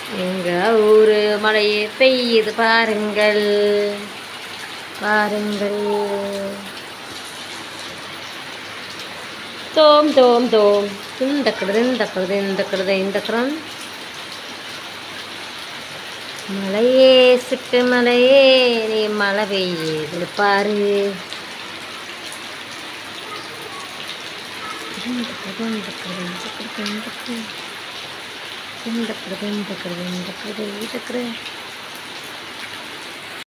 எங்க ஊரு மழையே பெய்யுது பாருங்கள் பாருங்கள் தோம் தோம் தோம் இந்த கிடது இந்த கிடது இந்த கிடது இந்த கிடம் மலையே சிட்டு மலையே நீ மழை பெய்யுது பாரு இந்த கிடது இந்த கிடது இந்த கிடது இந்த கிடது இந்த கிடது இந்த கிடது இந்த கிடது இந்த கிடது